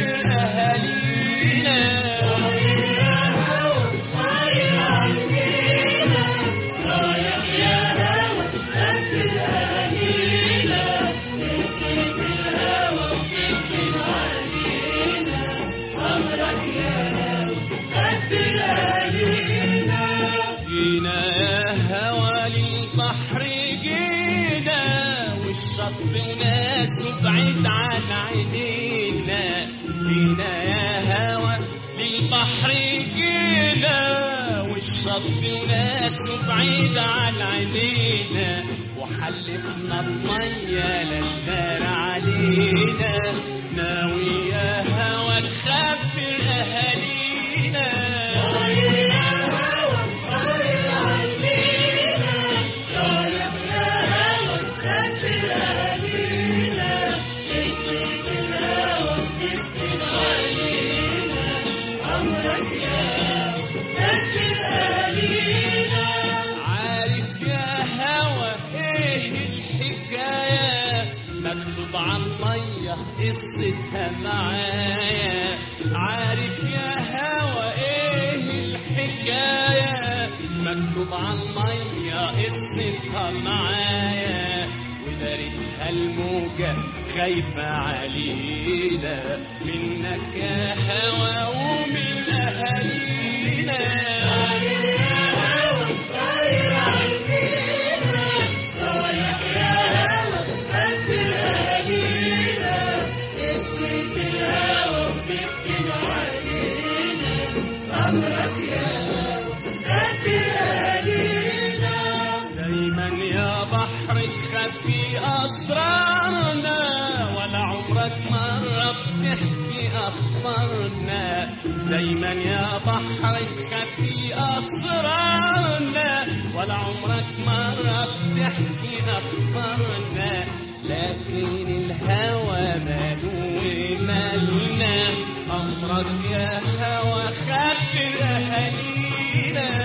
خبر أهالينا جينا يا هوى للبحر جينا والشط وناس بعيد عن عينينا جينا يا هوى للبحر جينا والشط وناس بعيد عن عينينا وحلفنا المية للنار علينا ناوي يا هوى تخبر أهالينا عارف يا هوى ايه الحكاية مكتوب عن مية قصتها معايا عارف يا هوى ايه الحكاية مكتوب عن مية قصتها معايا ودارتها الموجة خايفة علينا منك يا هوى ومن أهالينا دايما يا بحر تخبي أسرارنا ولا عمرك مرة بتحكي أخبارنا دايما يا بحر تخبي أسرارنا ولا عمرك مرة بتحكي أخبارنا لكن الهوى ماله مالنا أمرك يا هوى خبر أهالينا